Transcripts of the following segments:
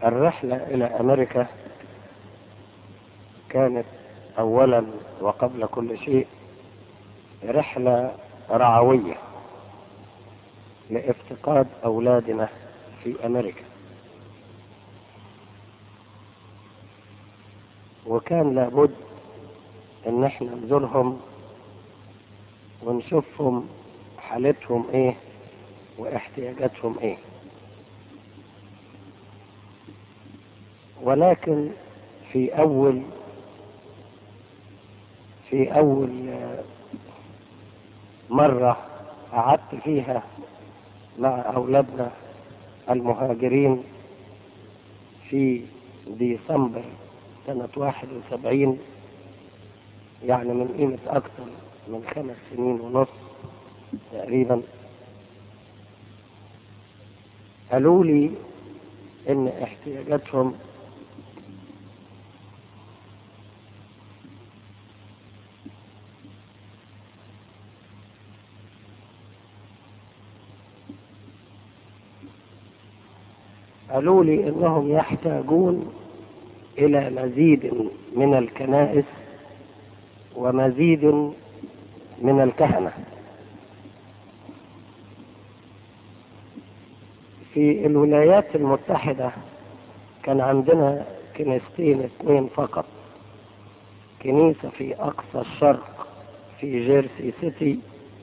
الرحلة إلى أمريكا كانت أولا وقبل كل شيء رحلة رعوية لافتقاد أولادنا في أمريكا وكان لابد ان احنا نزورهم ونشوفهم حالتهم ايه واحتياجاتهم ايه ولكن في اول في اول مرة قعدت فيها مع اولادنا المهاجرين في ديسمبر سنة واحد وسبعين يعني من قيمة أكثر من خمس سنين ونص تقريبا قالوا لي إن احتياجاتهم قالوا لي إنهم يحتاجون إلى مزيد من الكنائس ومزيد من الكهنة في الولايات المتحدة كان عندنا كنيستين اثنين فقط كنيسة في أقصى الشرق في جيرسي سيتي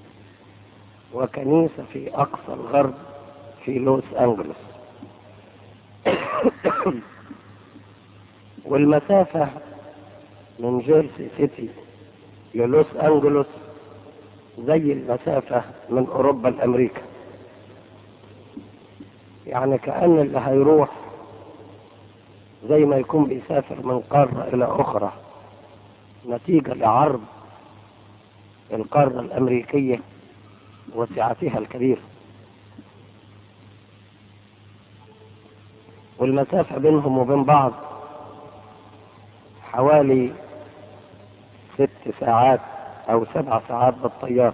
وكنيسة في أقصى الغرب في لوس أنجلوس والمسافة من جيرسي سيتي للوس أنجلوس زي المسافة من أوروبا لأمريكا يعني كأن اللي هيروح زي ما يكون بيسافر من قارة إلى أخرى نتيجة لعرض القارة الأمريكية وسعتها الكبيرة والمسافة بينهم وبين بعض حوالي ست ساعات أو سبع ساعات بالطيارة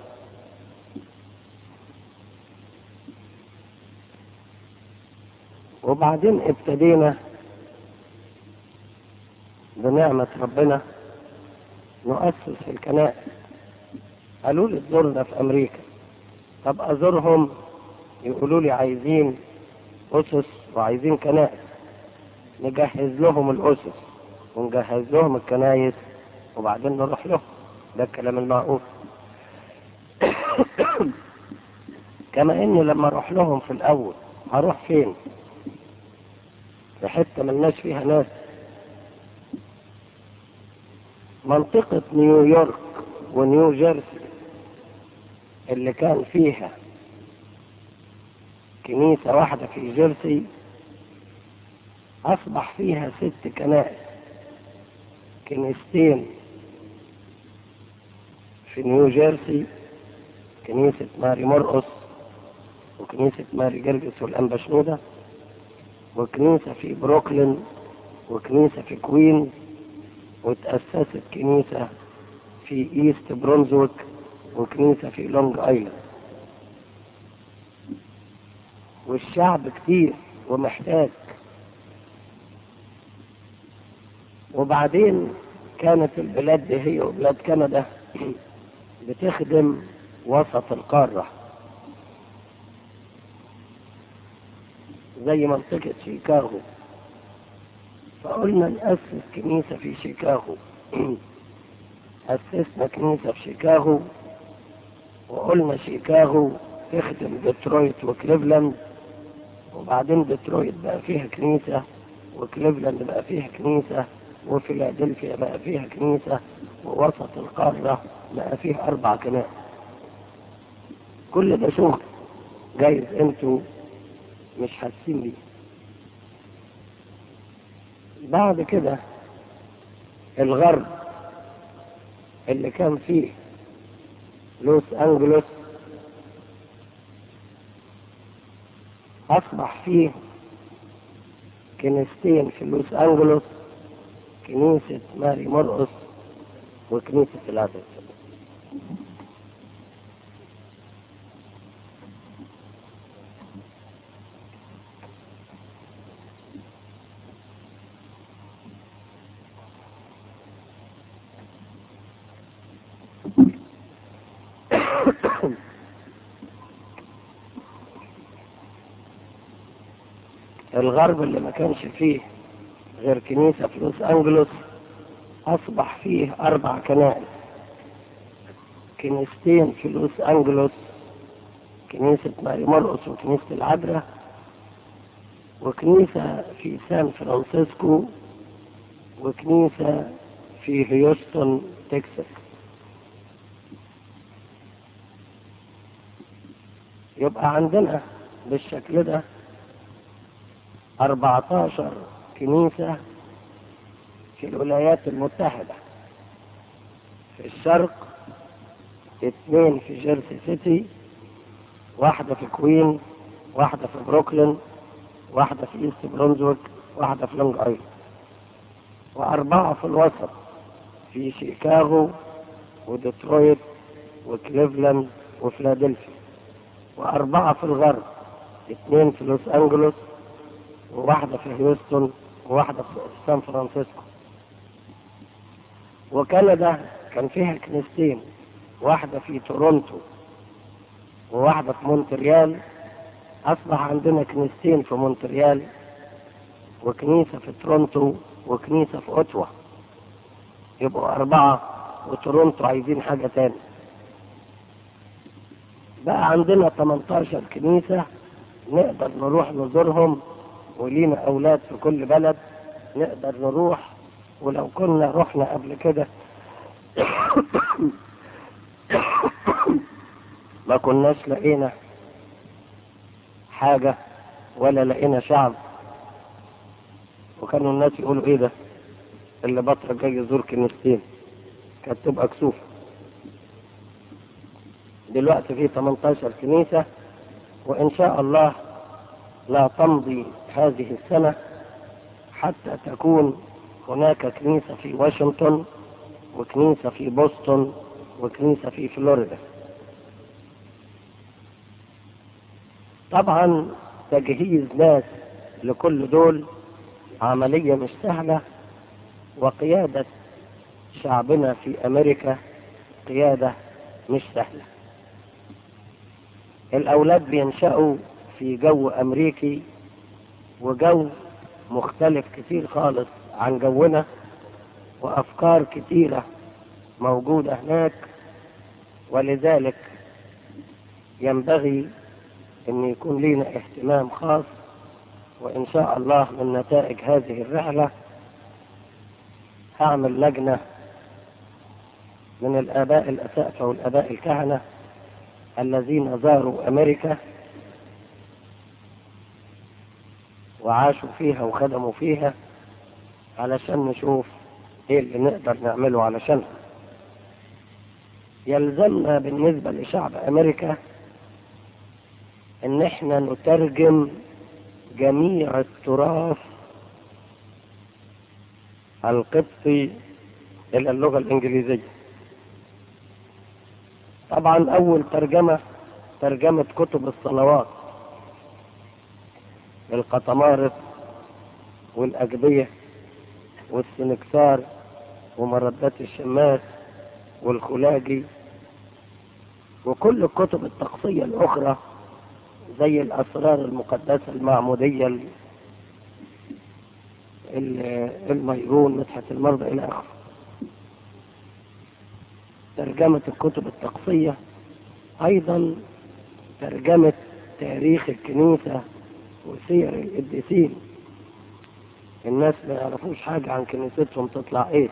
وبعدين ابتدينا بنعمة ربنا نؤسس الكنائس قالوا لي زرنا في أمريكا طب أزورهم يقولوا لي عايزين أسس وعايزين كنائس نجهز لهم الأسس ونجهز لهم الكنائس وبعدين نروح لهم ده الكلام المعقول كما اني لما اروح لهم في الاول هروح فين في حته ملناش فيها ناس منطقة نيويورك ونيو جيرسي اللي كان فيها كنيسة واحدة في جيرسي أصبح فيها ست كنائس كنيستين في نيو جيرسي كنيسة ماري مرقص وكنيسة ماري جرجس والأنبا شنودة وكنيسة في بروكلين وكنيسة في كوين وتأسست كنيسة في إيست برونزويك وكنيسة في لونج آيلاند والشعب كتير ومحتاج وبعدين كانت البلاد دي هي وبلاد كندا بتخدم وسط القارة زي منطقة شيكاغو فقلنا نأسس كنيسة في شيكاغو أسسنا كنيسة في شيكاغو وقلنا شيكاغو تخدم ديترويت وكليفلاند وبعدين ديترويت بقى فيها كنيسة وكليفلاند بقى فيها كنيسة وفيلادلفيا بقى فيها كنيسة ووسط القارة بقى فيها أربع كنائس كل ده شغل جايز انتوا مش حاسين بيه بعد كده الغرب اللي كان فيه لوس أنجلوس أصبح فيه كنيستين في لوس أنجلوس كنيسة ماري مرقص وكنيسة العدد الغرب اللي ما كانش فيه غير كنيسة في لوس أنجلوس أصبح فيه أربع كنائس كنيستين في لوس أنجلوس كنيسة ماري مرقس وكنيسة العذراء وكنيسة في سان فرانسيسكو وكنيسة في هيوستن تكساس يبقى عندنا بالشكل ده 14 كنيسة في الولايات المتحدة في الشرق اثنين في جيرسي سيتي واحدة في كوين واحدة في بروكلين واحدة في ايست برونزويك واحدة في لونج ايلاند وأربعة في الوسط في شيكاغو وديترويت وكليفلاند وفلادلفيا وأربعة في الغرب اثنين في لوس أنجلوس وواحدة في هيوستن وواحدة في سان فرانسيسكو وكندا كان فيها كنيستين واحدة في تورونتو وواحدة في مونتريال أصبح عندنا كنيستين في مونتريال وكنيسة في تورونتو وكنيسة في أوتوا يبقوا أربعة وتورونتو عايزين حاجة تاني بقى عندنا 18 كنيسة نقدر نروح نزورهم ولينا أولاد في كل بلد نقدر نروح ولو كنا رحنا قبل كده ما كناش لقينا حاجة ولا لقينا شعب وكانوا الناس يقولوا ايه ده اللي بطرة جاي يزور كنيستين كانت تبقى كسوف دلوقتي في 18 كنيسة وإن شاء الله لا تمضي هذه السنة حتى تكون هناك كنيسة في واشنطن وكنيسة في بوسطن وكنيسة في فلوريدا طبعا تجهيز ناس لكل دول عملية مش سهلة وقيادة شعبنا في أمريكا قيادة مش سهلة الأولاد بينشأوا في جو أمريكي وجو مختلف كتير خالص عن جونا وأفكار كتيرة موجودة هناك ولذلك ينبغي أن يكون لنا اهتمام خاص وإن شاء الله من نتائج هذه الرحلة هعمل لجنة من الآباء الأساتذة والآباء الكهنة الذين زاروا أمريكا وعاشوا فيها وخدموا فيها علشان نشوف ايه اللي نقدر نعمله علشانها يلزمنا بالنسبة لشعب أمريكا ان احنا نترجم جميع التراث القبطي الى اللغة الانجليزية طبعا اول ترجمة ترجمة كتب الصلوات القطمارس والاجبية والسنكسار ومردات الشماس والخلاجي وكل الكتب التقصية الأخرى زي الأسرار المقدسة المعمودية ال- ال- الميرون مدحة المرضى إلى آخره ترجمة الكتب التقصية أيضا ترجمة تاريخ الكنيسة وسير القديسين الناس ما يعرفوش حاجة عن كنيستهم تطلع ايه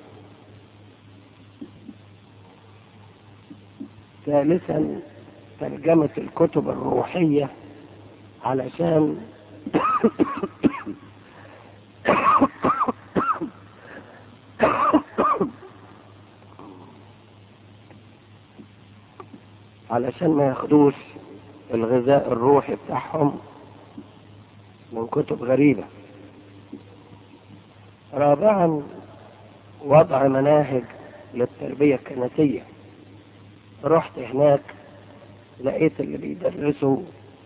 ثالثا ترجمة الكتب الروحية علشان علشان ما ياخدوش الغذاء الروحي بتاعهم من كتب غريبة رابعا وضع مناهج للتربية الكنسية رحت هناك لقيت اللي بيدرسوا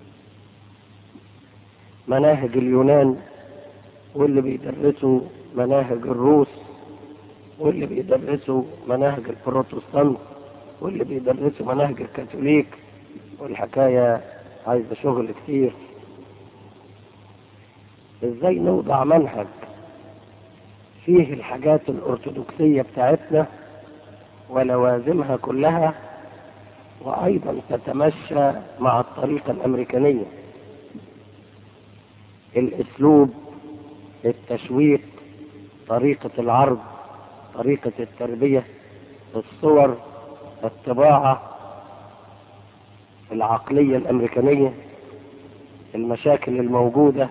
مناهج اليونان واللي بيدرسوا مناهج الروس واللي بيدرسوا مناهج البروتستانت واللي بيدرسوا مناهج الكاثوليك والحكاية عايزة شغل كتير ازاي نوضع منهج فيه الحاجات الأرثوذكسية بتاعتنا ولوازمها كلها وأيضا تتمشى مع الطريقة الأمريكانية الأسلوب التشويق طريقة العرض طريقة التربية الصور الطباعة العقلية الأمريكانية المشاكل الموجودة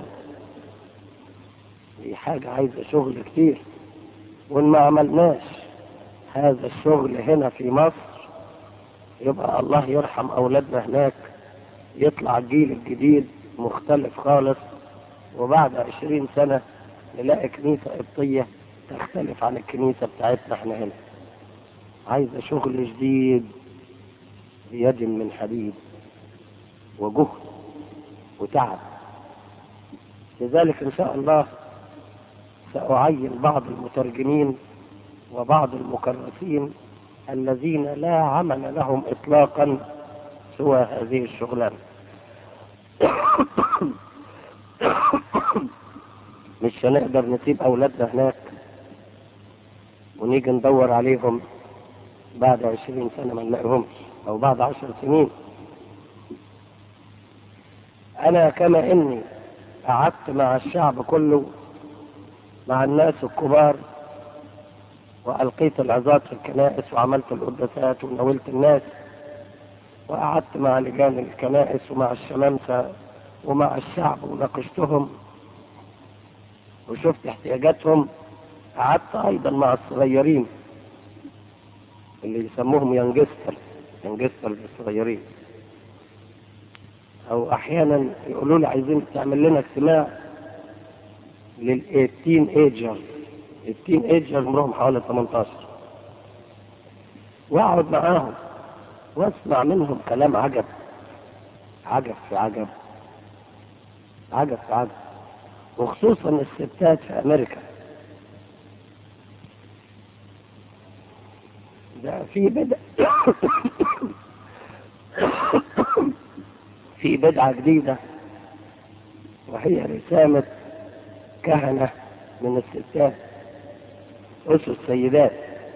دي حاجة عايزة شغل كتير وإن ما عملناش هذا الشغل هنا في مصر يبقى الله يرحم أولادنا هناك يطلع الجيل الجديد مختلف خالص وبعد عشرين سنة نلاقي كنيسة قبطية تختلف عن الكنيسة بتاعتنا احنا هنا عايزة شغل جديد بيد من حديد وجهد وتعب لذلك ان شاء الله سأعين بعض المترجمين وبعض المكرسين الذين لا عمل لهم اطلاقا سوى هذه الشغلانه مش هنقدر نسيب اولادنا هناك ونيجي ندور عليهم بعد عشرين سنة ما نلاقيهمش او بعد عشر سنين انا كما اني قعدت مع الشعب كله مع الناس الكبار والقيت العظات في الكنائس وعملت القداسات وناولت الناس وقعدت مع لجان الكنائس ومع الشمامسة ومع الشعب وناقشتهم وشفت احتياجاتهم قعدت ايضا مع الصغيرين اللي يسموهم ينجستر ينجستر الصغيرين او احيانا يقولوا لي عايزين تعمل لنا اجتماع للتين ايجر التين ايجر عمرهم حوالي 18 واقعد معاهم واسمع منهم كلام عجب عجب في عجب عجب في عجب وخصوصا الستات في امريكا ده في بدع في بدعة جديدة وهي رسالة كهنة من الستات أسس سيدات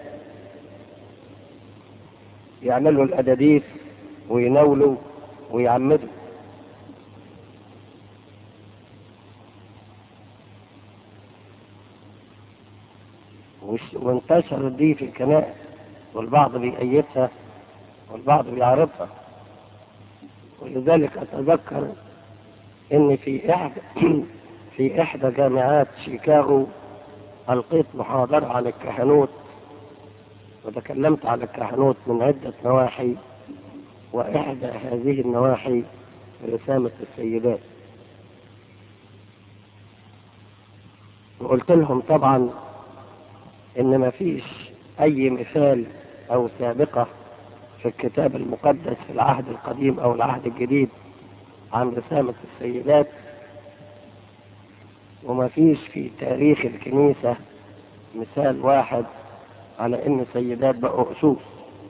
يعملوا الأداديس ويناولوا ويعمدوا وش- وانتشرت دي في الكنائس والبعض بيأيدها والبعض بيعرضها ولذلك أتذكر إن في إحدى في إحدى جامعات شيكاغو ألقيت محاضرة عن الكهنوت وتكلمت عن الكهنوت من عدة نواحي وإحدى هذه النواحي رسامة السيدات وقلت لهم طبعا إن ما فيش أي مثال أو سابقة في الكتاب المقدس في العهد القديم أو العهد الجديد عن رسامة السيدات وما فيش في تاريخ الكنيسة مثال واحد على ان السيدات بقوا اسوس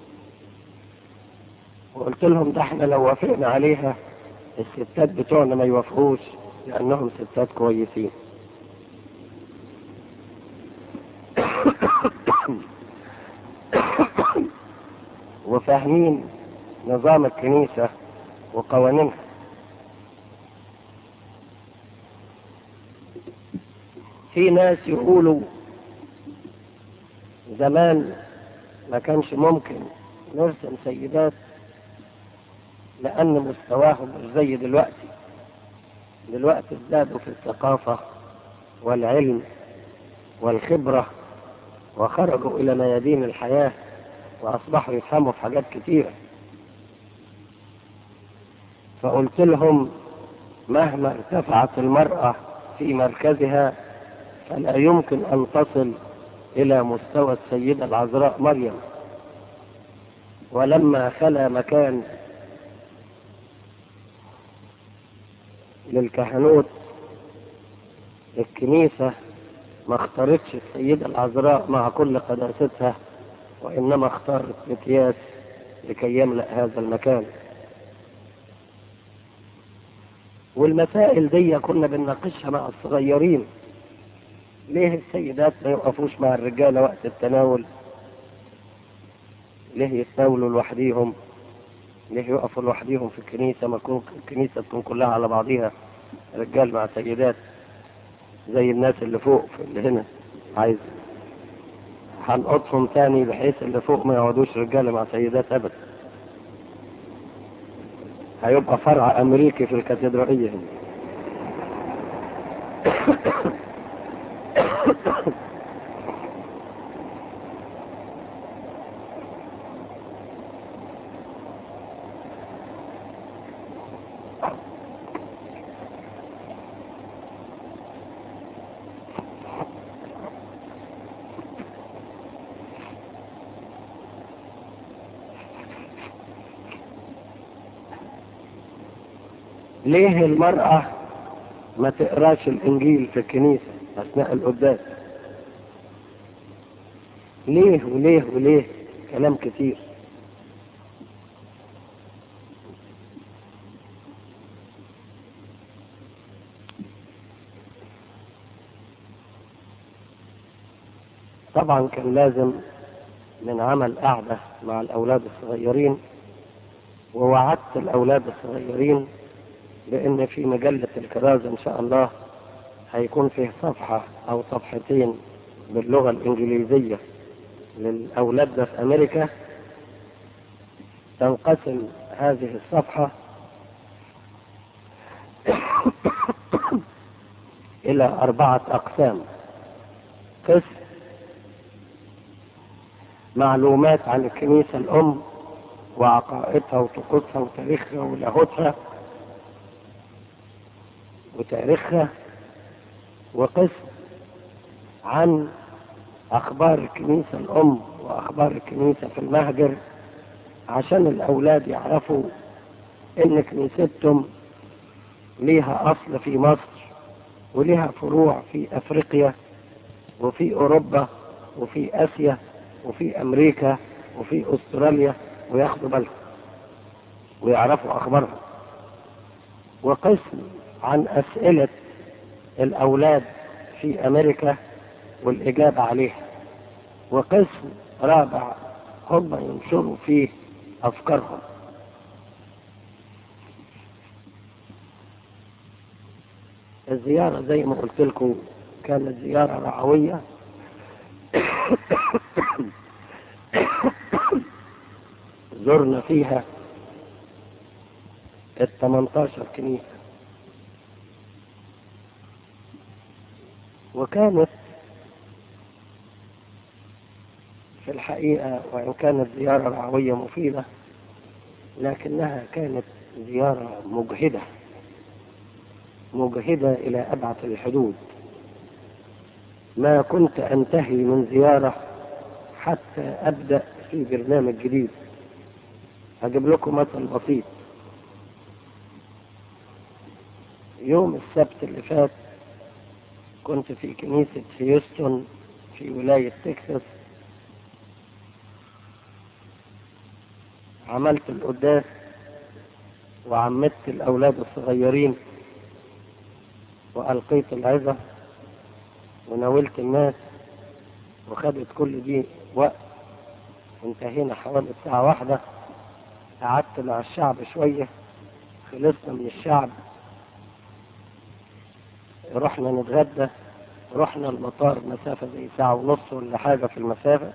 وقلت لهم ده احنا لو وافقنا عليها الستات بتوعنا ما يوافقوش لانهم ستات كويسين وفاهمين نظام الكنيسة وقوانينها في ناس يقولوا زمان ما كانش ممكن نرسم سيدات لأن مستواهم مش زي دلوقتي دلوقتي ازدادوا في الثقافة والعلم والخبرة وخرجوا إلى ميادين الحياة وأصبحوا يفهموا في حاجات كتيرة فقلت لهم مهما ارتفعت المرأة في مركزها فلا يمكن أن تصل إلى مستوى السيدة العذراء مريم ولما خلا مكان للكهنوت الكنيسة ما اختارتش السيدة العذراء مع كل قداستها وإنما اختارت مكياس لكي يملأ هذا المكان والمسائل دي كنا بنناقشها مع الصغيرين ليه السيدات ما يقفوش مع الرجالة وقت التناول ليه يتناولوا لوحديهم ليه يقفوا لوحديهم في الكنيسة ما تكون الكنيسة تكون كلها على بعضيها رجال مع سيدات زي الناس اللي فوق في اللي هنا عايز هنقطهم تاني بحيث اللي فوق ما يقعدوش رجالة مع سيدات أبدا هيبقى فرع أمريكي في الكاتدرائية هنا ليه المرأة ما تقراش الإنجيل في الكنيسة أثناء القداس ليه وليه وليه كلام كتير طبعا كان لازم من عمل قعدة مع الأولاد الصغيرين ووعدت الأولاد الصغيرين بأن في مجلة الكرازة إن شاء الله هيكون فيه صفحة أو صفحتين باللغة الإنجليزية للأولاد في أمريكا تنقسم هذه الصفحة إلى أربعة أقسام قسم معلومات عن الكنيسة الأم وعقائدها وطقوسها وتاريخها ولاهوتها وتاريخها وقسم عن أخبار الكنيسة الأم وأخبار الكنيسة في المهجر عشان الأولاد يعرفوا إن كنيستهم ليها أصل في مصر وليها فروع في أفريقيا وفي أوروبا وفي آسيا وفي أمريكا وفي أستراليا وياخدوا بالهم ويعرفوا أخبارها وقسم عن أسئلة الأولاد في أمريكا والإجابة عليها وقسم رابع هم ينشروا فيه أفكارهم الزيارة زي ما قلت لكم كانت زيارة رعوية زرنا فيها ال 18 كنيسة وكانت في الحقيقة وإن كانت زيارة رعوية مفيدة لكنها كانت زيارة مجهدة مجهدة إلى أبعد الحدود ما كنت أنتهي من زيارة حتى أبدأ في برنامج جديد هجيب لكم مثل بسيط يوم السبت اللي فات كنت في كنيسة هيوستن في ولاية تكساس عملت القداس وعمدت الأولاد الصغيرين وألقيت العظة وناولت الناس وخدت كل دي وقت انتهينا حوالي الساعة واحدة قعدت مع الشعب شوية خلصنا من الشعب رحنا نتغدى رحنا المطار مسافة زي ساعة ونص ولا حاجة في المسافة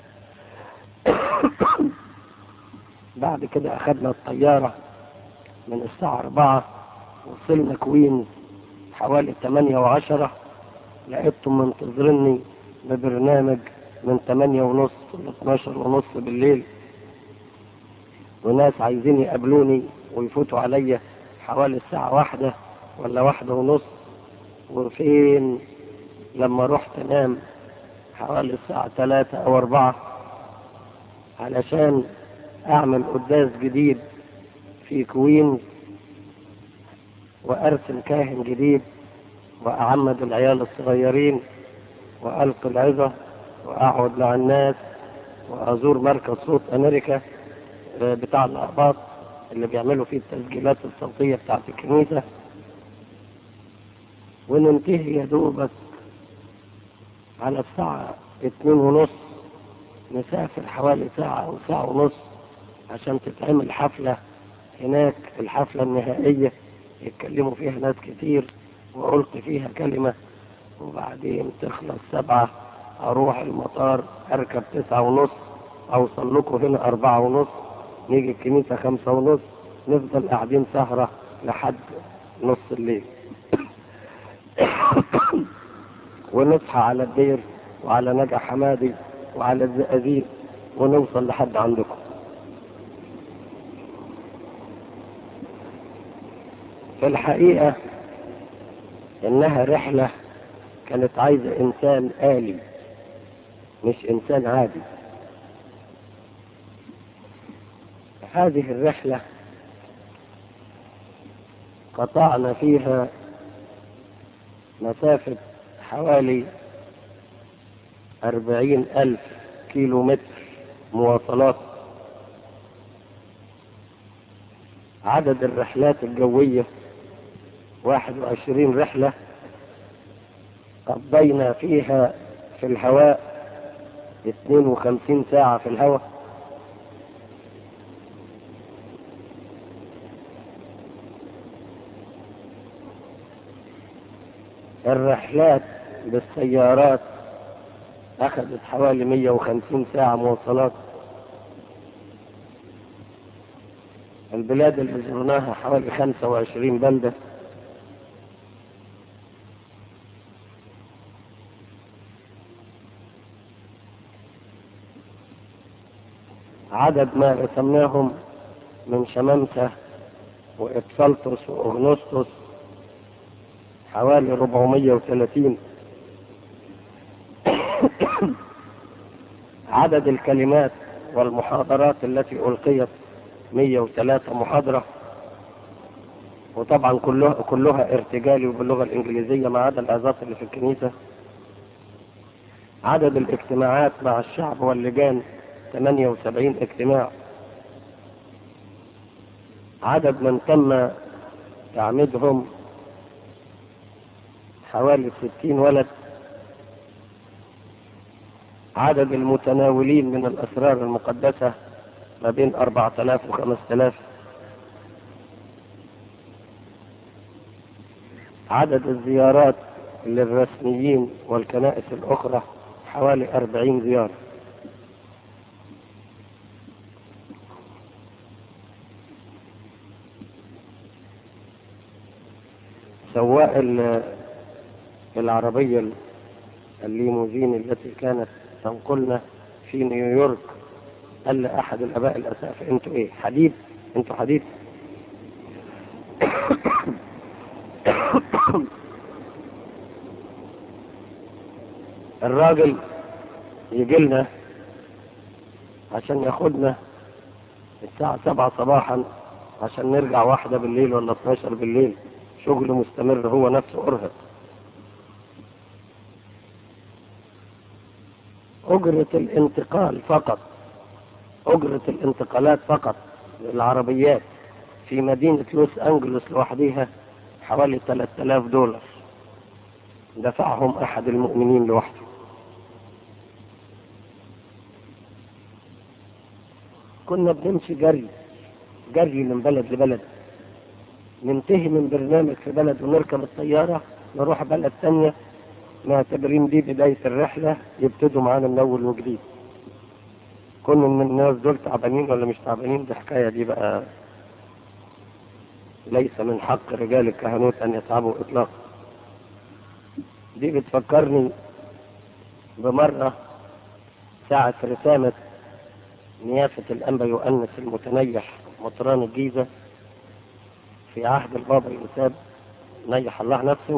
بعد كده أخدنا الطيارة من الساعة أربعة وصلنا كوينز حوالي تمانية وعشرة لقيتهم منتظرني ببرنامج من تمانية ونص ل 12 ونص بالليل وناس عايزين يقابلوني ويفوتوا عليا حوالي الساعة واحدة ولا واحدة ونص وفين لما رحت انام حوالي الساعة ثلاثة او اربعة علشان اعمل قداس جديد في كوينز وارسم كاهن جديد واعمد العيال الصغيرين والقي العظة واقعد مع الناس وازور مركز صوت امريكا بتاع الاقباط اللي بيعملوا فيه التسجيلات الصوتية بتاعت الكنيسة وننتهي يا دوبك على الساعة اتنين ونص نسافر حوالي ساعة أو ساعة ونص عشان تتعمل حفلة هناك الحفلة النهائية يتكلموا فيها ناس كتير وألقي فيها كلمة وبعدين تخلص سبعة أروح المطار أركب تسعة ونص أوصل لكم هنا أربعة ونص نيجي الكنيسة خمسة ونص نفضل قاعدين سهرة لحد نص الليل ونصحى على الدير وعلى نجع حمادي وعلى الزقازيق ونوصل لحد عندكم في الحقيقة إنها رحلة كانت عايزة إنسان آلي مش إنسان عادي هذه الرحلة قطعنا فيها مسافة حوالي أربعين ألف كيلو متر مواصلات عدد الرحلات الجوية واحد وعشرين رحلة قضينا فيها في الهواء اثنين وخمسين ساعة في الهواء الرحلات بالسيارات أخذت حوالي 150 ساعة مواصلات البلاد اللي زرناها حوالي 25 بلدة عدد ما رسمناهم من شمامسة وإبسلطس وأغنسطس حوالي 430 عدد الكلمات والمحاضرات التي ألقيت 103 محاضرة وطبعا كلها, كلها ارتجالي وباللغة الإنجليزية ما عدا الأعزاف اللي في الكنيسة عدد الاجتماعات مع الشعب واللجان 78 اجتماع عدد من تم تعميدهم حوالي 60 ولد عدد المتناولين من الأسرار المقدسة ما بين 4000 و 5000 عدد الزيارات للرسميين والكنائس الأخرى حوالي 40 زيارة سواء العربية الليموزين التي كانت تنقلنا في نيويورك قال لأحد الآباء الأسافة أنتوا إيه حديد أنتوا حديد الراجل يجي لنا عشان ياخدنا الساعة سبعة صباحا عشان نرجع واحدة بالليل ولا 12 بالليل شغل مستمر هو نفسه أرهق أجرة الانتقال فقط أجرة الانتقالات فقط للعربيات في مدينة لوس أنجلوس لوحديها حوالي 3000 دولار دفعهم أحد المؤمنين لوحده كنا بنمشي جري جري من بلد لبلد ننتهي من برنامج في بلد ونركب الطيارة نروح بلد تانية معتبرين دي بداية الرحلة يبتدوا معانا من أول وجديد كل من الناس دول تعبانين ولا مش تعبانين دي حكاية دي بقى ليس من حق رجال الكهنوت أن يتعبوا إطلاقا دي بتفكرني بمرة ساعة رسامة نيافة الأنبا يؤنس المتنيح مطران الجيزة في عهد البابا يوساب نيح الله نفسه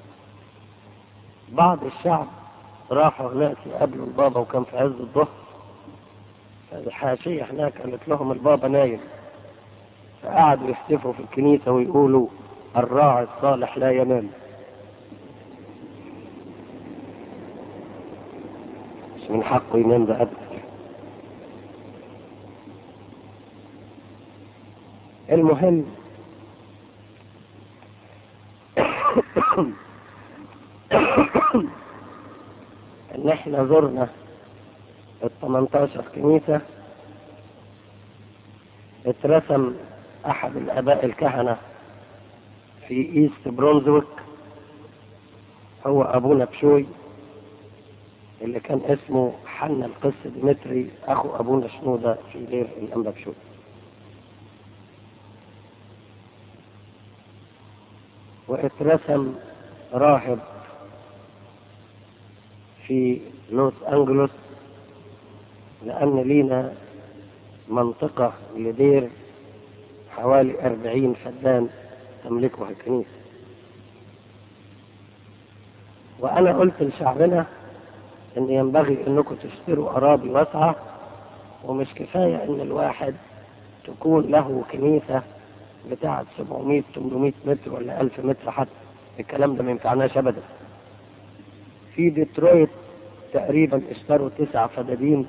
بعض الشعب راحوا هناك يقابلوا البابا وكان في عز الظهر فالحاشية هناك قالت لهم البابا نايم فقعدوا يحتفوا في الكنيسة ويقولوا الراعي الصالح لا ينام مش من حقه ينام ده أبدا المهم ان احنا زرنا ال 18 كنيسة اترسم احد الاباء الكهنة في ايست برونزويك هو ابونا بشوي اللي كان اسمه حنا القس ديمتري اخو ابونا شنودة في دير الانبا بشوي واترسم راهب في لوس انجلوس لان لينا منطقة لدير حوالي أربعين فدان تملكها الكنيسة وأنا قلت لشعبنا إن ينبغي إنكم تشتروا أراضي واسعة ومش كفاية إن الواحد تكون له كنيسة بتاعة 700 800 متر ولا 1000 متر حتى الكلام ده ما ينفعناش أبدا في ديترويت تقريبا اشتروا تسع فدادين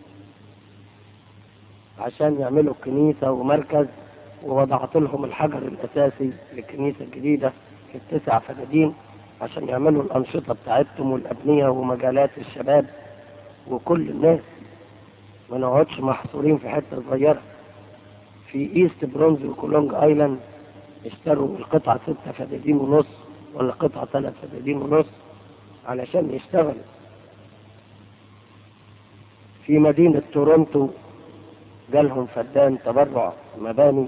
عشان يعملوا كنيسة ومركز ووضعت لهم الحجر الأساسي للكنيسة الجديدة في التسع فدادين عشان يعملوا الأنشطة بتاعتهم والأبنية ومجالات الشباب وكل الناس ما نقعدش محصورين في حتة صغيرة في ايست برونز وكولونج ايلاند اشتروا القطعة ستة فدادين ونص ولا قطعة ثلاث فدادين ونص علشان يشتغلوا في مدينة تورونتو جالهم فدان تبرع مباني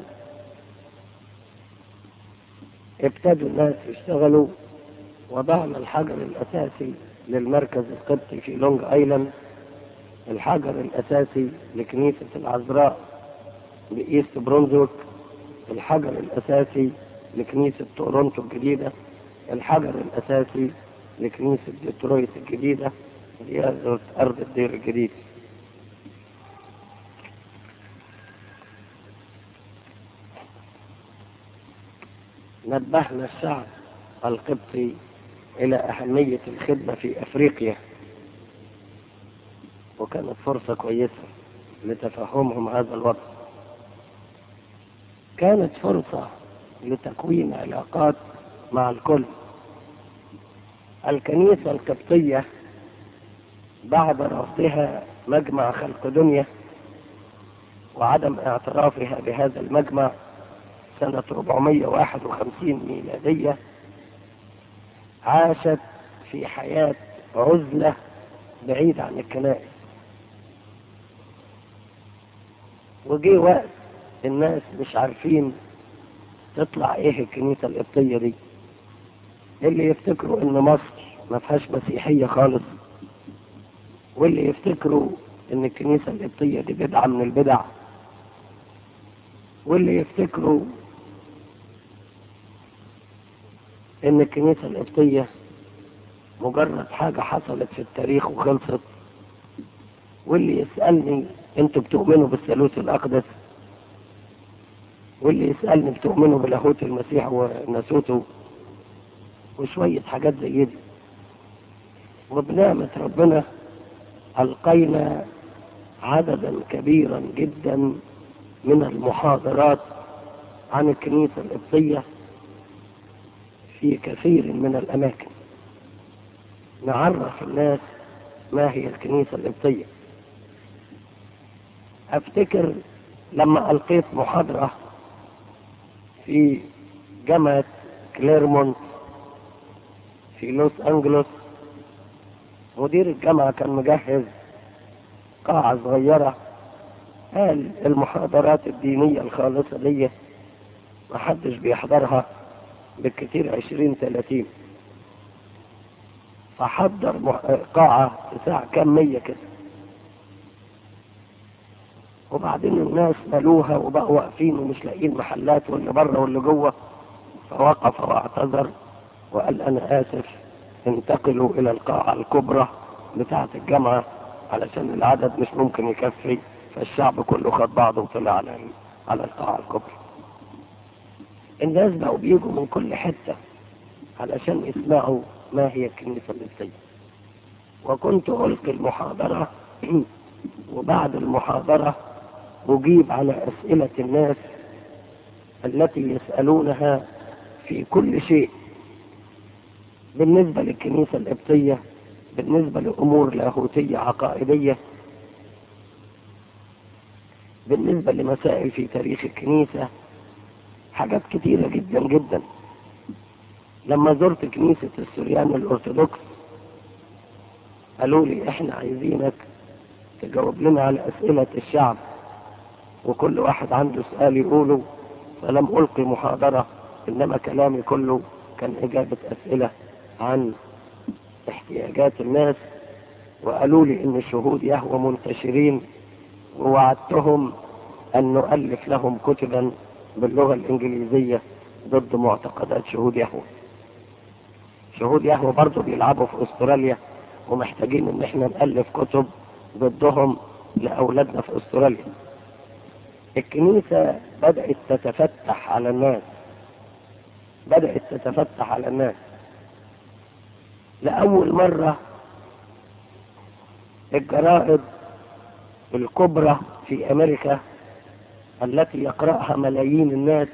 ابتدوا الناس يشتغلوا وضعنا الحجر الأساسي للمركز القبطي في لونج ايلاند الحجر الأساسي لكنيسة العذراء بإيست برونزويك الحجر الأساسي لكنيسة تورونتو الجديدة الحجر الأساسي لكنيسة ديترويت الجديدة اللي هي أرض الدير الجديد نبهنا الشعب القبطي إلى أهمية الخدمة في أفريقيا وكانت فرصة كويسة لتفهمهم هذا الوضع كانت فرصة لتكوين علاقات مع الكل الكنيسة القبطية بعد رفضها مجمع خلق دنيا وعدم اعترافها بهذا المجمع سنة 451 ميلادية عاشت في حياة عزلة بعيد عن الكنائس وجي وقت الناس مش عارفين تطلع ايه الكنيسة القبطية دي اللي يفتكروا ان مصر ما فيهاش مسيحية خالص واللي يفتكروا ان الكنيسة القبطية دي بدعة من البدع واللي يفتكروا ان الكنيسة القبطية مجرد حاجة حصلت في التاريخ وخلصت واللي يسألني انتوا بتؤمنوا بالثالوث الأقدس واللي يسألني بتؤمنوا بلاهوت المسيح وناسوته وشوية حاجات زي دي وبنعمة ربنا ألقينا عددا كبيرا جدا من المحاضرات عن الكنيسة القبطية في كثير من الأماكن نعرف الناس ما هي الكنيسة القبطية أفتكر لما ألقيت محاضرة في جامعة كليرمونت في لوس أنجلوس مدير الجامعة كان مجهز قاعة صغيرة قال المحاضرات الدينية الخالصة دي محدش بيحضرها بالكثير عشرين ثلاثين فحضر مح... قاعة تساع كم مية كده وبعدين الناس ملوها وبقوا واقفين ومش لاقيين محلات واللي بره واللي جوه فوقف واعتذر وقال انا اسف انتقلوا الى القاعة الكبرى بتاعة الجامعة علشان العدد مش ممكن يكفي فالشعب كله خد بعضه وطلع على على القاعة الكبرى الناس بقوا بيجوا من كل حتة علشان يسمعوا ما هي الكنيسة القبطية وكنت ألقي المحاضرة وبعد المحاضرة أجيب على أسئلة الناس التي يسألونها في كل شيء بالنسبة للكنيسة القبطية بالنسبة لأمور لاهوتية عقائدية بالنسبة لمسائل في تاريخ الكنيسة حاجات كتيرة جدا جدا لما زرت كنيسة السوريان الأرثوذكس قالوا لي احنا عايزينك تجاوب لنا على أسئلة الشعب وكل واحد عنده سؤال يقوله فلم ألقي محاضرة إنما كلامي كله كان إجابة أسئلة عن احتياجات الناس وقالوا لي إن شهود يهوى منتشرين ووعدتهم أن نؤلف لهم كتبا باللغة الإنجليزية ضد معتقدات شهود يهوى شهود يهوى برضه بيلعبوا في أستراليا ومحتاجين إن احنا نألف كتب ضدهم لأولادنا في أستراليا الكنيسة بدأت تتفتح على الناس بدأت تتفتح على الناس لأول مرة الجرائد الكبرى في أمريكا التي يقرأها ملايين الناس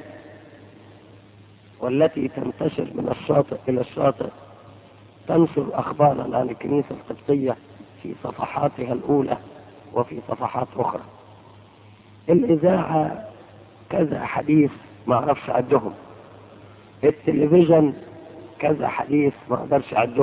والتي تنتشر من الشاطئ إلى الشاطئ تنشر أخبارا عن الكنيسة القبطية في صفحاتها الأولى وفي صفحات أخرى الإذاعة كذا حديث ما أعرفش عدهم التلفزيون كذا حديث ما أقدرش عدهم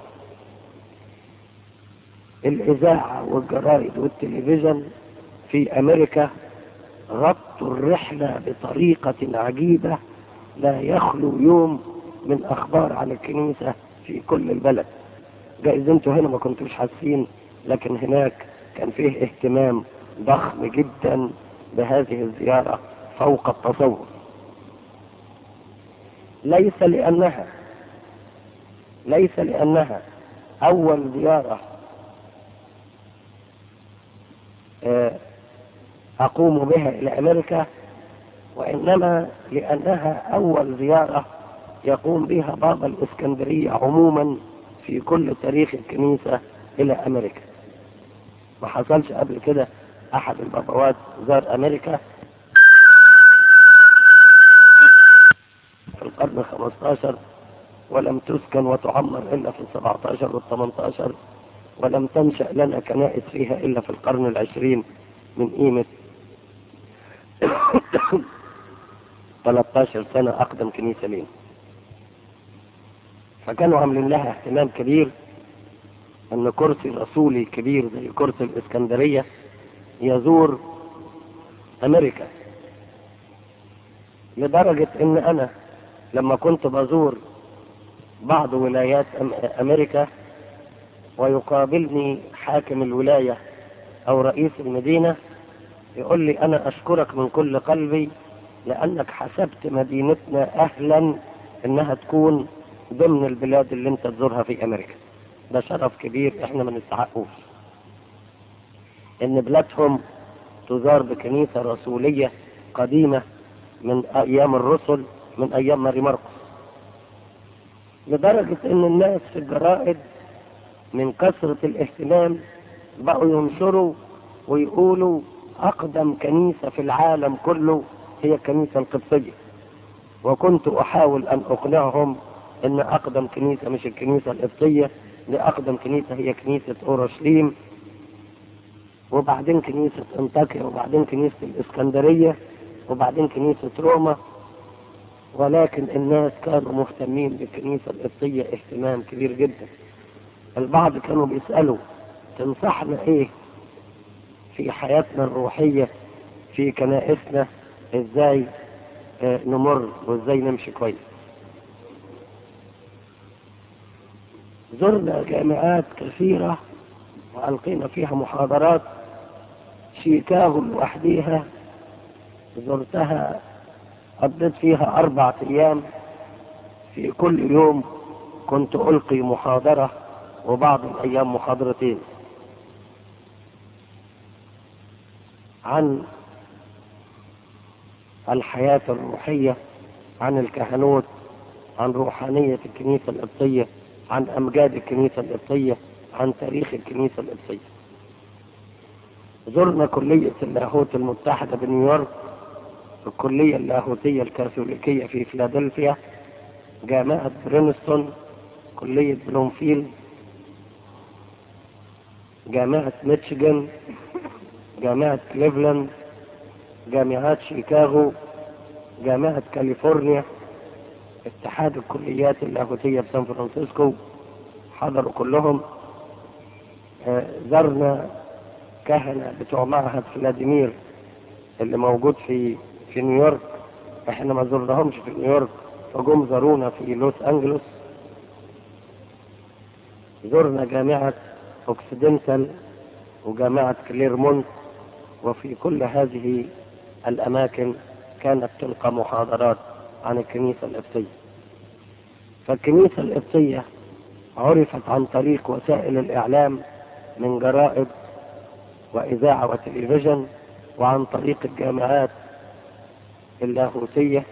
الإذاعة والجرائد والتلفزيون في أمريكا غطوا الرحلة بطريقة عجيبة لا يخلو يوم من أخبار عن الكنيسة في كل البلد جائز انتوا هنا ما كنتوش حاسين لكن هناك كان فيه اهتمام ضخم جدا بهذه الزيارة فوق التصور ليس لأنها ليس لأنها أول زيارة أقوم بها إلى أمريكا وإنما لأنها أول زيارة يقوم بها بابا الإسكندرية عموما في كل تاريخ الكنيسة إلى أمريكا ما حصلش قبل كده أحد البابوات زار أمريكا في القرن الخمستاشر ولم تسكن وتعمر إلا في السبعتاشر والثمنتاشر ولم تنشأ لنا كنائس فيها إلا في القرن العشرين من قيمة 13 سنة أقدم كنيسة لين فكانوا عاملين لها اهتمام كبير أن كرسي رسولي كبير زي كرسي الإسكندرية يزور أمريكا لدرجة أن أنا لما كنت بزور بعض ولايات أمريكا ويقابلني حاكم الولاية أو رئيس المدينة يقول لي أنا أشكرك من كل قلبي لأنك حسبت مدينتنا أهلا إنها تكون ضمن البلاد اللي أنت تزورها في أمريكا ده شرف كبير إحنا ما نستحقوش إن بلادهم تزار بكنيسة رسولية قديمة من أيام الرسل من أيام ماري مرقس لدرجة إن الناس في الجرائد من كثرة الاهتمام بقوا ينشروا ويقولوا أقدم كنيسة في العالم كله هي الكنيسة القبطية وكنت أحاول أن أقنعهم أن أقدم كنيسة مش الكنيسة القبطية دي أقدم كنيسة هي كنيسة أورشليم وبعدين كنيسة أنطاكيا وبعدين كنيسة الإسكندرية وبعدين كنيسة روما ولكن الناس كانوا مهتمين بالكنيسة القبطية اهتمام كبير جدا البعض كانوا بيسألوا تنصحنا ايه في حياتنا الروحية في كنائسنا ازاي اه نمر وازاي نمشي كويس زرنا جامعات كثيرة وألقينا فيها محاضرات شيكاغو لوحديها زرتها قضيت فيها أربعة أيام في كل يوم كنت ألقي محاضرة وبعض الأيام محاضرتين عن الحياة الروحية عن الكهنوت عن روحانية الكنيسة القبطية عن أمجاد الكنيسة القبطية عن تاريخ الكنيسة القبطية زرنا كلية اللاهوت المتحدة بنيويورك الكلية اللاهوتية الكاثوليكية في فيلادلفيا جامعة برينستون كلية بلومفيلد جامعة ميتشيغان جامعة كليفلاند جامعات شيكاغو جامعة كاليفورنيا اتحاد الكليات اللاهوتية بسان فرانسيسكو حضروا كلهم آه، زرنا كهنة بتوع معهد فلاديمير اللي موجود في في نيويورك احنا ما زرناهمش في نيويورك فجم زارونا في لوس انجلوس زرنا جامعة اوكسيدنتال وجامعة كليرمونت وفي كل هذه الأماكن كانت تلقى محاضرات عن الكنيسة القبطية فالكنيسة القبطية عرفت عن طريق وسائل الإعلام من جرائد وإذاعة وتلفزيون وعن طريق الجامعات اللاهوتية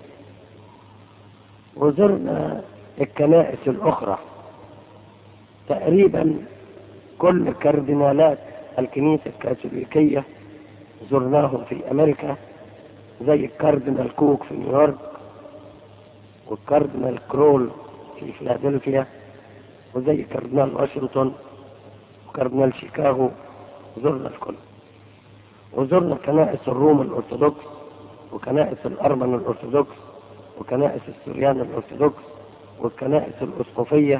وزرنا الكنائس الأخرى تقريبا كل كاردينالات الكنيسة الكاثوليكية زرناهم في أمريكا زي الكاردينال كوك في نيويورك والكاردينال كرول في فيلادلفيا وزي كاردينال واشنطن وكاردينال شيكاغو زرنا الكل وزرنا كنائس الروم الأرثوذكس وكنائس الأرمن الأرثوذكس وكنائس السوريان الأرثوذكس والكنائس الأسقفية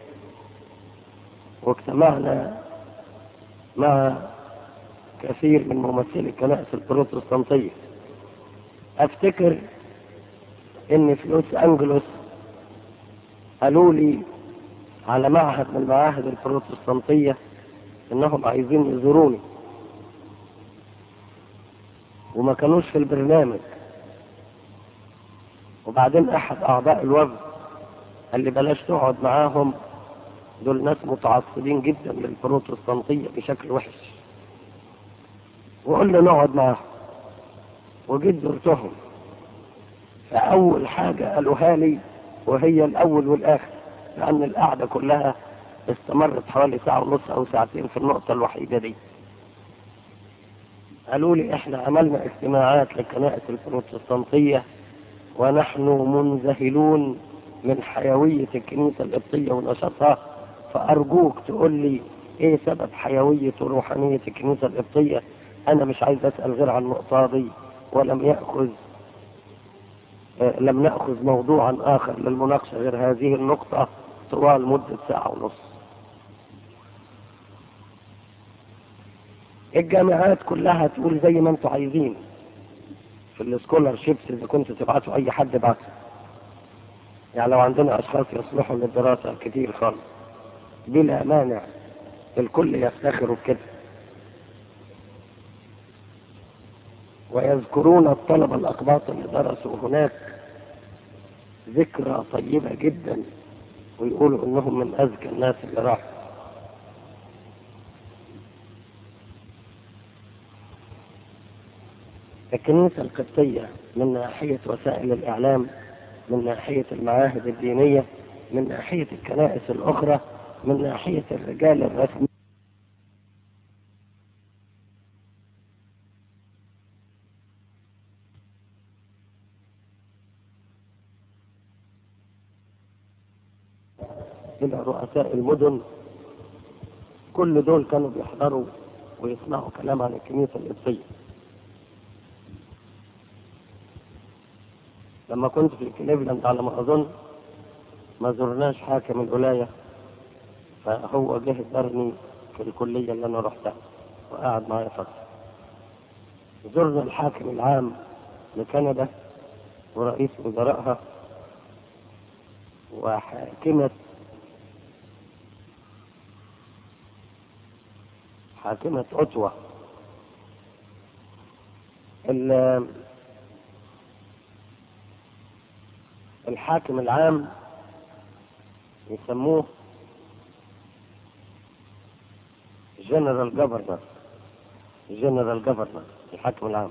واجتمعنا مع كثير من ممثلي الكنائس البروتستانتية افتكر ان في لوس انجلوس قالوا لي على معهد من المعاهد البروتستانتية انهم عايزين يزوروني وما كانوش في البرنامج وبعدين احد اعضاء الوفد قال لي بلاش تقعد معاهم دول ناس متعصبين جدا للبروتستانتية بشكل وحش وقلنا نقعد معاهم وجيت زرتهم فأول حاجة قالوها لي وهي الأول والآخر لأن القعدة كلها استمرت حوالي ساعة ونص أو ساعتين في النقطة الوحيدة دي قالوا لي احنا عملنا اجتماعات للكنائس البروتستانتية ونحن منذهلون من حيوية الكنيسة القبطية ونشاطها فأرجوك تقول لي ايه سبب حيوية وروحانية الكنيسة القبطية انا مش عايز اسأل غير عن النقطة دي ولم يأخذ آه، لم نأخذ موضوعا آخر للمناقشة غير هذه النقطة طوال مدة ساعة ونص الجامعات كلها تقول زي ما انتوا عايزين في السكولر شيبس اذا كنتوا تبعتوا اي حد ابعته يعني لو عندنا اشخاص يصلحوا للدراسة كتير خالص بلا مانع الكل يفتخر بكده ويذكرون الطلبة الأقباط اللي درسوا هناك ذكرى طيبة جدا ويقولوا انهم من اذكى الناس اللي راحوا الكنيسة القبطية من ناحية وسائل الإعلام من ناحية المعاهد الدينية من ناحية الكنائس الأخرى من ناحية الرجال الرسمي إلى رؤساء المدن كل دول كانوا بيحضروا ويسمعوا كلام عن الكنيسة القبطية لما كنت في كليفلاند على ما أظن ما زرناش حاكم الولاية فهو جه زارني في الكلية اللي أنا رحتها وقعد معايا فترة زرنا الحاكم العام لكندا ورئيس وزرائها وحاكمة حاكمة أوتوا ال- الحاكم العام يسموه جنرال جفرنر جنرال جفرنر الحاكم العام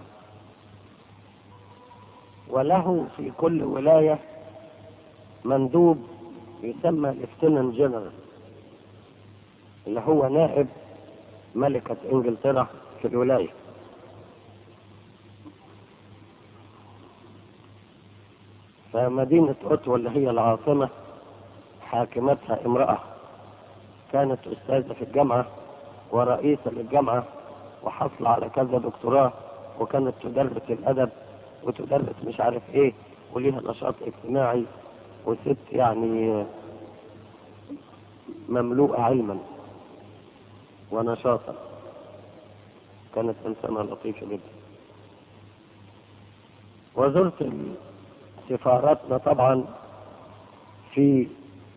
وله في كل ولاية مندوب يسمى ليفتنان جنرال اللي هو نائب ملكة انجلترا في الولاية فمدينة أوتوا اللي هي العاصمة حاكمتها امرأة كانت أستاذة في الجامعة ورئيسة للجامعة وحصل على كذا دكتوراه وكانت تدرس الأدب وتدرس مش عارف إيه وليها نشاط اجتماعي وست يعني مملوءة علما ونشاطا كانت إنسانة لطيفة جدا وزرت سفاراتنا طبعا في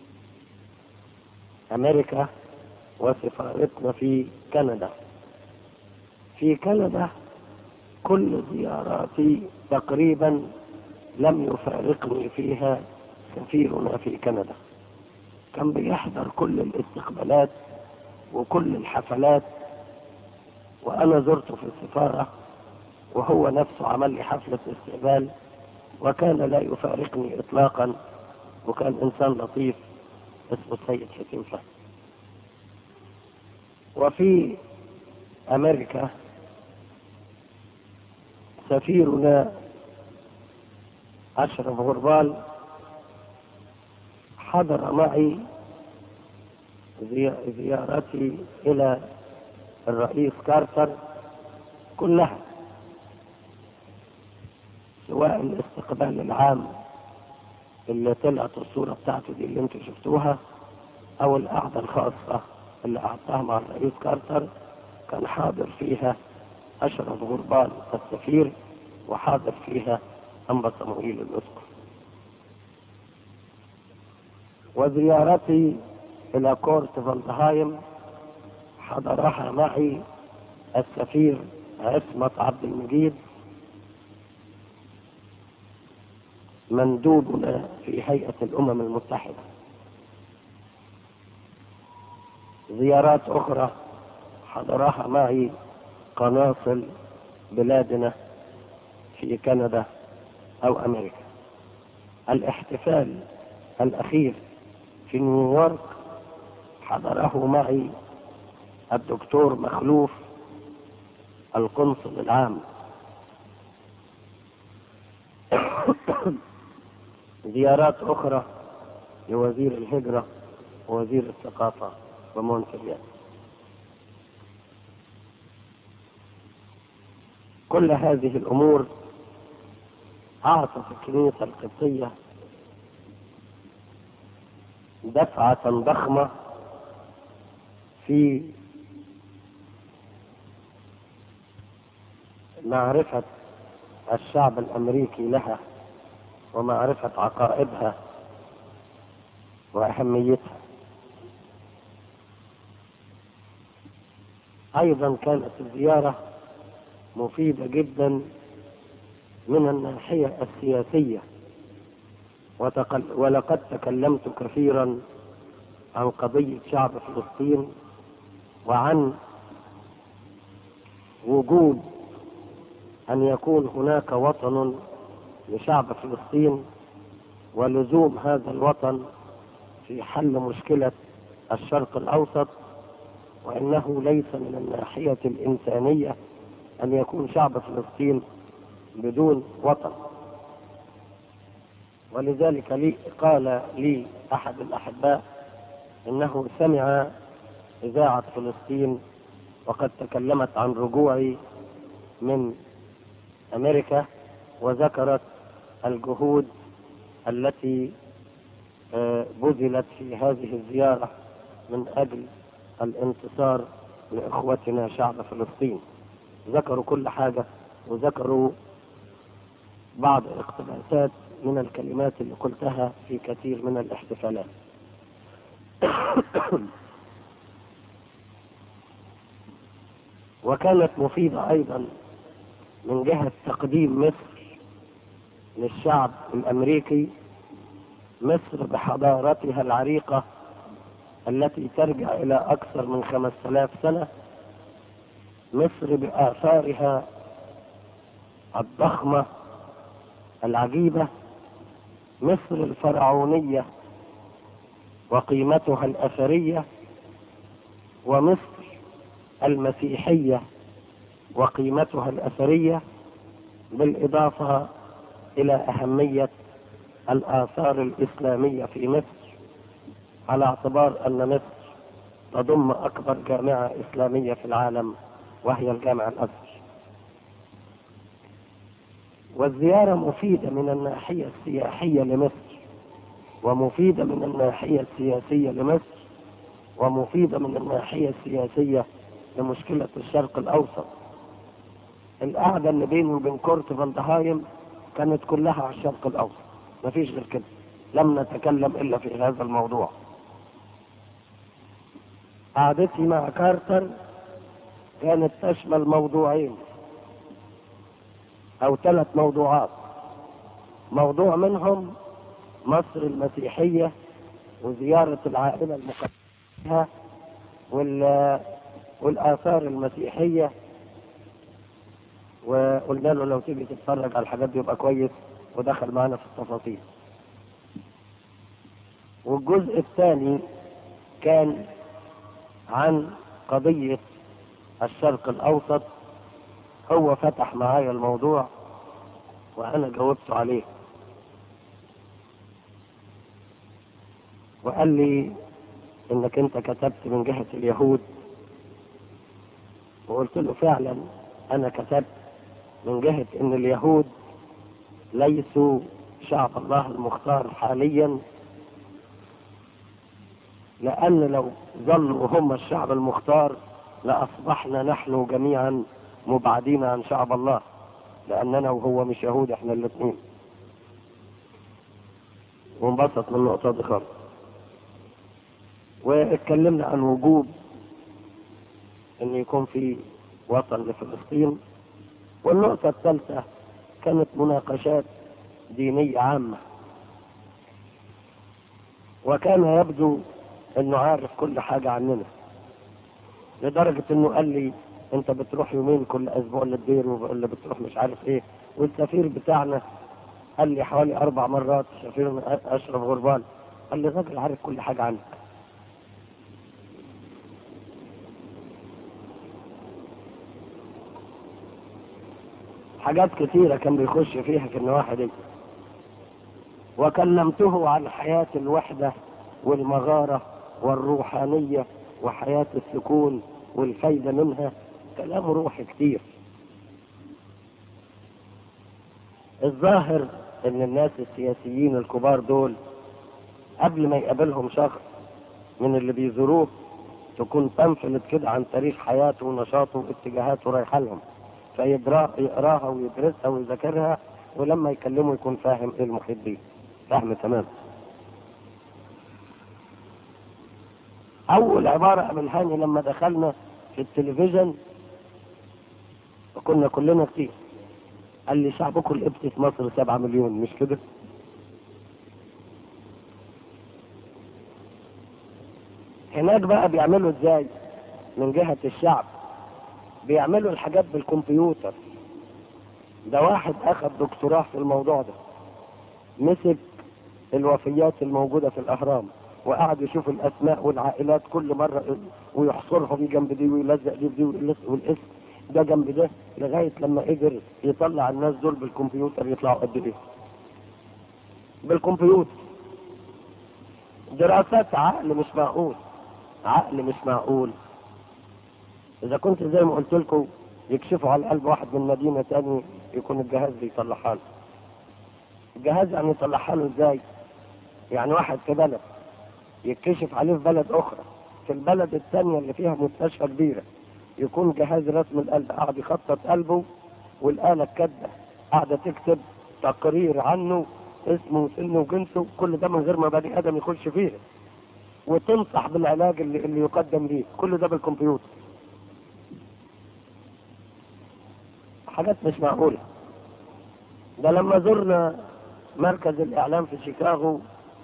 أمريكا وسفارتنا في كندا في كندا كل زياراتي تقريبا لم يفارقني فيها سفيرنا في كندا كان بيحضر كل الاستقبالات وكل الحفلات وأنا زرته في السفارة وهو نفسه عمل لي حفلة استقبال وكان لا يفارقني إطلاقا وكان إنسان لطيف اسمه السيد حسين فهمي وفي أمريكا سفيرنا أشرف غربال حضر معي زيارتي إلى الرئيس كارتر كلها سواء الاستقبال العام اللي طلعت الصورة بتاعته دي اللي انتوا شفتوها او القعدة الخاصة اللي قعدتها مع الرئيس كارتر كان حاضر فيها اشرف غربال السفير وحاضر فيها انبا صموئيل الاسقف وزيارتي الى كورت فالدهايم حضرها معي السفير عصمت عبد المجيد مندوبنا في هيئة الأمم المتحدة زيارات أخرى حضرها معي قناصل بلادنا في كندا أو أمريكا الاحتفال الأخير في نيويورك حضره معي الدكتور مخلوف القنصل العام زيارات أخرى لوزير الهجرة ووزير الثقافة ومونتريال كل هذه الأمور أعطت الكنيسة القبطية دفعة ضخمة في معرفة الشعب الأمريكي لها ومعرفة عقائدها وأهميتها أيضا كانت الزيارة مفيدة جدا من الناحية السياسية وتقل ولقد تكلمت كثيرا عن قضية شعب فلسطين وعن وجود أن يكون هناك وطن لشعب فلسطين ولزوم هذا الوطن في حل مشكلة الشرق الأوسط وأنه ليس من الناحية الإنسانية أن يكون شعب فلسطين بدون وطن ولذلك لي قال لي أحد الأحباء إنه سمع إذاعة فلسطين وقد تكلمت عن رجوعي من أمريكا وذكرت الجهود التي بذلت في هذه الزيارة من أجل الانتصار لإخوتنا شعب فلسطين ذكروا كل حاجة وذكروا بعض اقتباسات من الكلمات اللي قلتها في كثير من الاحتفالات وكانت مفيدة أيضا من جهة تقديم مصر للشعب الأمريكي مصر بحضارتها العريقة التي ترجع إلى أكثر من خمس آلاف سنة مصر بآثارها الضخمة العجيبة مصر الفرعونية وقيمتها الأثرية ومصر المسيحية وقيمتها الأثرية بالإضافة إلى أهمية الآثار الإسلامية في مصر على اعتبار أن مصر تضم أكبر جامعة إسلامية في العالم وهي الجامع الأزهر والزيارة مفيدة من الناحية السياحية لمصر ومفيدة من الناحية السياسية لمصر ومفيدة من الناحية السياسية لمشكلة الشرق الأوسط القعدة اللي بيني وبين كورت فالدهايم كانت كلها على الشرق الأوسط مفيش غير كده لم نتكلم إلا في هذا الموضوع قعدتي مع كارتر كانت تشمل موضوعين أو ثلاث موضوعات موضوع منهم مصر المسيحية وزيارة العائلة المقدسة وال والآثار المسيحية وقلنا له لو تيجي تتفرج على الحاجات دي يبقى كويس ودخل معنا في التفاصيل والجزء الثاني كان عن قضية الشرق الأوسط هو فتح معايا الموضوع وأنا جاوبت عليه وقال لي إنك أنت كتبت من جهة اليهود وقلت له فعلا أنا كتبت من جهة إن اليهود ليسوا شعب الله المختار حاليا لأن لو ظلوا هم الشعب المختار لأصبحنا نحن جميعا مبعدين عن شعب الله لأننا وهو مش يهود احنا الاثنين وانبسط من النقطة دي خالص واتكلمنا عن وجوب ان يكون في وطن لفلسطين والنقطة الثالثة كانت مناقشات دينية عامة وكان يبدو انه عارف كل حاجة عننا لدرجة انه قال لي انت بتروح يومين كل اسبوع للدير ولا بتروح مش عارف ايه والسفير بتاعنا قال لي حوالي اربع مرات سفير من اشرف غربان قال لي الراجل عارف كل حاجة عنك حاجات كتيرة كان بيخش فيها في النواحي دي وكلمته عن حياة الوحدة والمغارة والروحانية وحياة السكون والفايدة منها كلام روحي كتير الظاهر ان الناس السياسيين الكبار دول قبل ما يقابلهم شخص من اللي بيزوروه تكون تنفلت كده عن تاريخ حياته ونشاطه واتجاهاته رايحه لهم فيقراها ويدرسها ويذاكرها ولما يكلمه يكون فاهم ايه المحيط بيه فهم تمام اول عبارة قابلها لي لما دخلنا في التلفزيون وكنا كلنا كتير قال لي شعبكم القبطي في مصر سبعة مليون مش كده هناك بقى بيعملوا ازاي من جهة الشعب بيعملوا الحاجات بالكمبيوتر ده واحد اخذ دكتوراه في الموضوع ده مسك الوفيات الموجودة في الاهرام وقعد يشوف الاسماء والعائلات كل مرة ويحصرهم جنب دي ويلزق دي بدي والاسم ده جنب ده لغاية لما قدر يطلع الناس دول بالكمبيوتر يطلعوا قد ايه بالكمبيوتر دراسات عقل مش معقول عقل مش معقول اذا كنت زي ما قلت لكم يكشفوا على قلب واحد من مدينة تاني يكون الجهاز بيطلعها له الجهاز يعني يطلعها له ازاي يعني واحد في بلد يتكشف عليه في بلد اخرى في البلد الثانية اللي فيها مستشفى كبيرة يكون جهاز رسم القلب قاعد يخطط قلبه والآلة الكاتبة قاعدة تكتب تقرير عنه اسمه وسنه وجنسه كل ده من غير ما بني ادم يخش فيه وتنصح بالعلاج اللي, اللي يقدم ليه كل ده بالكمبيوتر حاجات مش معقولة ده لما زرنا مركز الإعلام في شيكاغو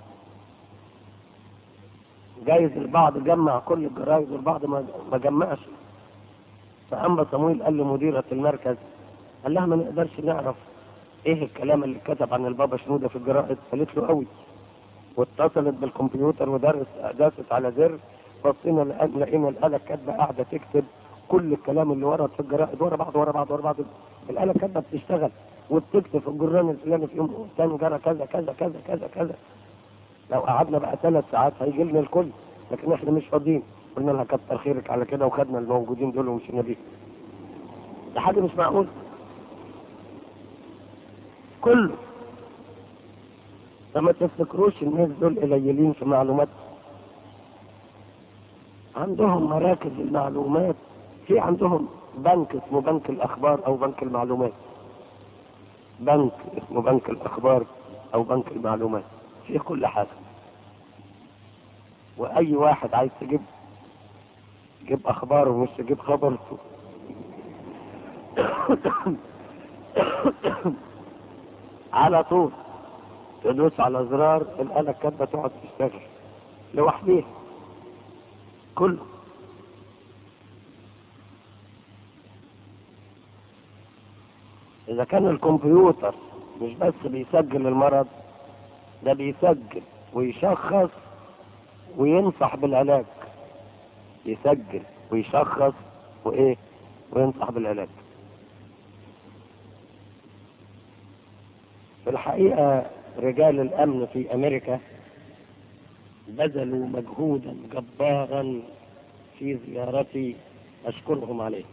جايز البعض جمع كل الجرايد والبعض ما ما جمعش فأما صمويل قال لمديرة المركز قال لها ما نقدرش نعرف ايه الكلام اللي اتكتب عن البابا شنودة في الجرائد قالت له قوي واتصلت بالكمبيوتر ودرس داست على زر بصينا لقينا الآلة الكاتبة قاعدة تكتب كل الكلام اللي ورد في الجرائد ورا بعض ورا بعض ورا بعض الآلة الكاتبة بتشتغل وبتكتب في الجران الفلاني في يوم الثاني جرى كذا كذا كذا كذا كذا لو قعدنا بقى ثلاث ساعات هيجي لنا الكل لكن احنا مش فاضيين قلنا لها كتر خيرك على كده وخدنا الموجودين دول ومشينا بيهم ده حاجه مش معقول كله فما تفتكروش الناس دول قليلين في معلومات عندهم مراكز المعلومات في عندهم بنك اسمه بنك الاخبار او بنك المعلومات بنك اسمه بنك الاخبار او بنك المعلومات فيه كل حاجه واي واحد عايز تجيب تجيب اخباره مش تجيب خبرته على طول تدوس على زرار الآلة الكاتبة تقعد تشتغل لوحديها كله إذا كان الكمبيوتر مش بس بيسجل المرض ده بيسجل ويشخص وينصح بالعلاج يسجل ويشخص وإيه وينصح بالعلاج في الحقيقة رجال الأمن في أمريكا بذلوا مجهودا جبارا في زيارتي أشكرهم عليه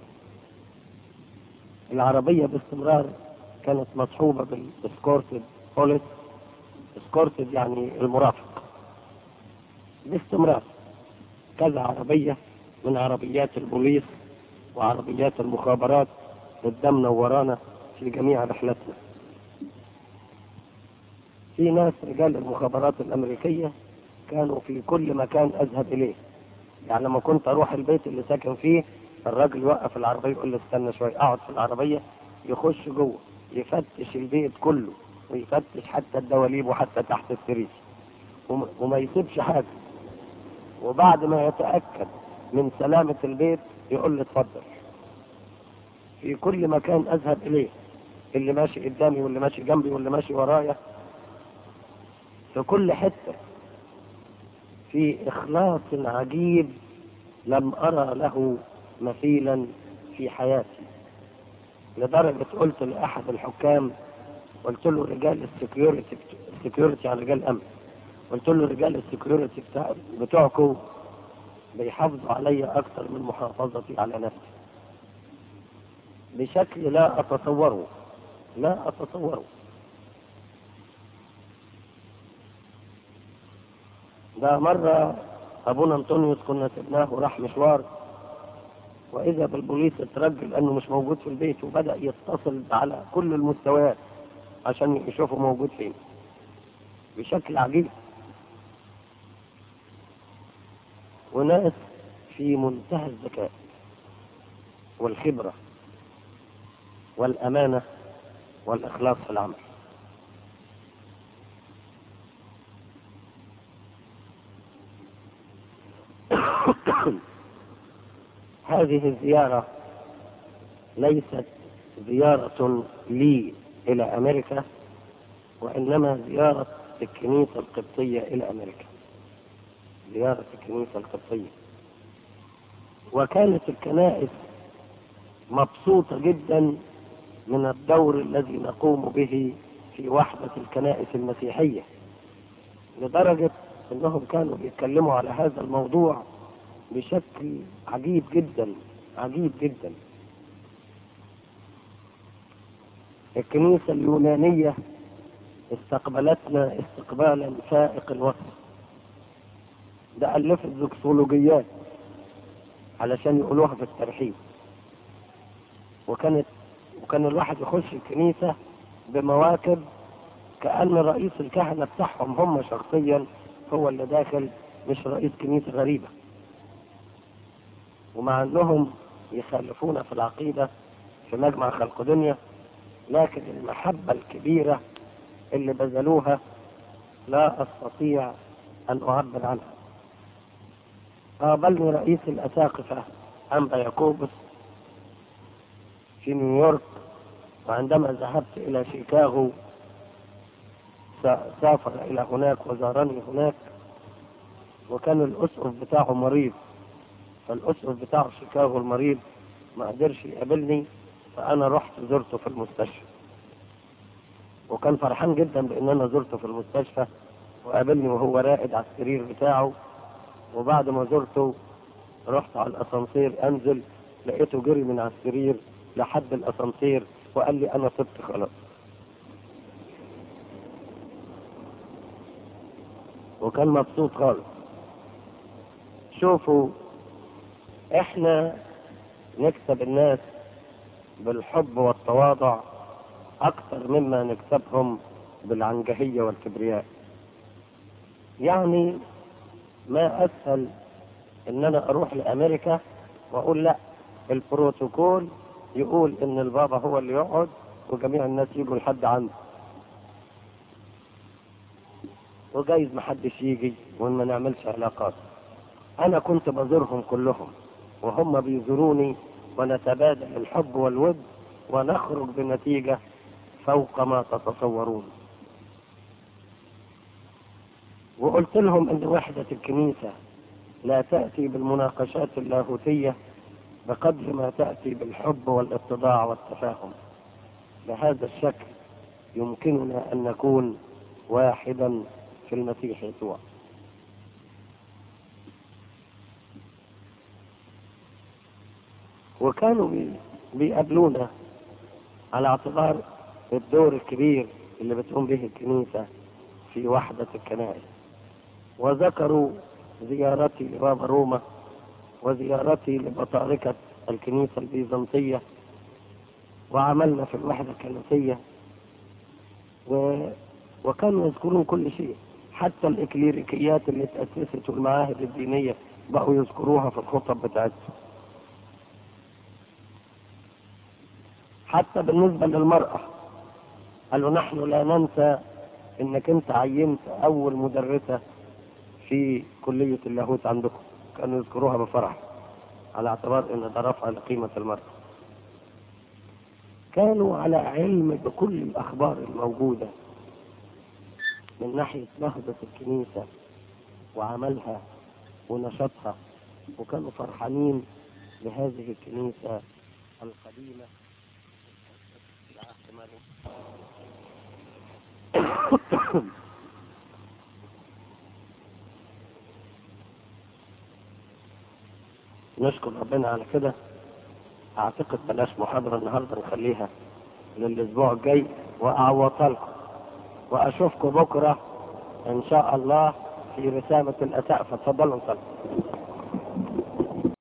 العربية باستمرار كانت مصحوبة بالسكورتد بوليس سكورتد يعني المرافق باستمرار كذا عربية من عربيات البوليس وعربيات المخابرات قدامنا وورانا في جميع رحلتنا في ناس رجال المخابرات الأمريكية كانوا في كل مكان أذهب إليه يعني لما كنت أروح البيت اللي ساكن فيه الراجل يوقف العربية يقول لي استنى شوية أقعد في العربية يخش جوه يفتش البيت كله ويفتش حتى الدواليب وحتى تحت السرير وم- وما يسيبش حاجة وبعد ما يتأكد من سلامة البيت يقول لي اتفضل في كل مكان أذهب إليه اللي ماشي قدامي واللي ماشي جنبي واللي ماشي ورايا في كل حتة في إخلاص عجيب لم أرى له مثيلا في حياتي لدرجة قلت لأحد الحكام قلت له رجال السكيورتي السكيورتي يعني رجال أمن قلت له رجال السكيورتي بتاع بتوعكم بيحافظوا عليا أكثر من محافظتي على نفسي بشكل لا أتصوره لا أتصوره ده مرة أبونا أنطونيوس كنا سبناه وراح مشوار وإذا بالبوليس اترجل لأنه مش موجود في البيت وبدأ يتصل على كل المستويات عشان يشوفه موجود فين بشكل عجيب وناس في منتهى الذكاء والخبرة والأمانة والإخلاص في العمل هذه الزيارة ليست زيارة لي إلى أمريكا وإنما زيارة الكنيسة القبطية إلى أمريكا زيارة الكنيسة القبطية وكانت الكنائس مبسوطة جدا من الدور الذي نقوم به في وحدة الكنائس المسيحية لدرجة أنهم كانوا بيتكلموا على هذا الموضوع بشكل عجيب جدا عجيب جدا الكنيسة اليونانية استقبلتنا استقبالا فائق الوصف ده ألفت زوكسولوجيات علشان يقولوها في الترحيب وكانت وكان الواحد يخش الكنيسة بمواكب كأن رئيس الكهنة بتاعهم هم شخصيا هو اللي داخل مش رئيس كنيسة غريبة ومع انهم يخالفون في العقيدة في مجمع خلق دنيا لكن المحبة الكبيرة اللي بذلوها لا استطيع ان اعبر عنها قابلني رئيس الاساقفة انبا يعقوبس في نيويورك وعندما ذهبت الى شيكاغو سافر الى هناك وزارني هناك وكان الاسقف بتاعه مريض فالاسقف بتاع شيكاغو المريض ما قدرش يقابلني فانا رحت زرته في المستشفى وكان فرحان جدا بان انا زرته في المستشفى وقابلني وهو راقد على السرير بتاعه وبعد ما زرته رحت على الاسانسير انزل لقيته جري من على السرير لحد الاسانسير وقال لي انا طبت خلاص وكان مبسوط خالص شوفوا احنا نكسب الناس بالحب والتواضع اكثر مما نكسبهم بالعنجهية والكبرياء يعني ما اسهل ان انا اروح لامريكا واقول لا البروتوكول يقول ان البابا هو اللي يقعد وجميع الناس يجوا لحد عنده وجايز محدش يجي وما نعملش علاقات انا كنت بزورهم كلهم وهم بيزوروني ونتبادل الحب والود ونخرج بنتيجة فوق ما تتصورون وقلت لهم ان وحدة الكنيسة لا تأتي بالمناقشات اللاهوتية بقدر ما تأتي بالحب والاتضاع والتفاهم بهذا الشكل يمكننا أن نكون واحدا في المسيح يسوع وكانوا بي- بيقابلونا على اعتبار الدور الكبير اللي بتقوم به الكنيسة في وحدة الكنائس وذكروا زيارتي لبابا روما وزيارتي لبطاركة الكنيسة البيزنطية وعملنا في الوحدة الكنسية و... وكانوا يذكرون كل شيء حتى الإكليريكيات اللي تأسست والمعاهد الدينية بقوا يذكروها في الخطب بتاعتهم حتى بالنسبة للمرأة قالوا نحن لا ننسى انك انت عينت اول مدرسة في كلية اللاهوت عندكم كانوا يذكروها بفرح على اعتبار ان ده رفع لقيمة المرأة كانوا على علم بكل الاخبار الموجودة من ناحية نهضة الكنيسة وعملها ونشاطها وكانوا فرحانين بهذه الكنيسة القديمة في العهد مالك. نشكر ربنا على كده اعتقد بلاش محاضرة النهاردة نخليها للاسبوع الجاي واعوضها لكم واشوفكم بكرة ان شاء الله في رسالة الاساء فتفضلوا نصلي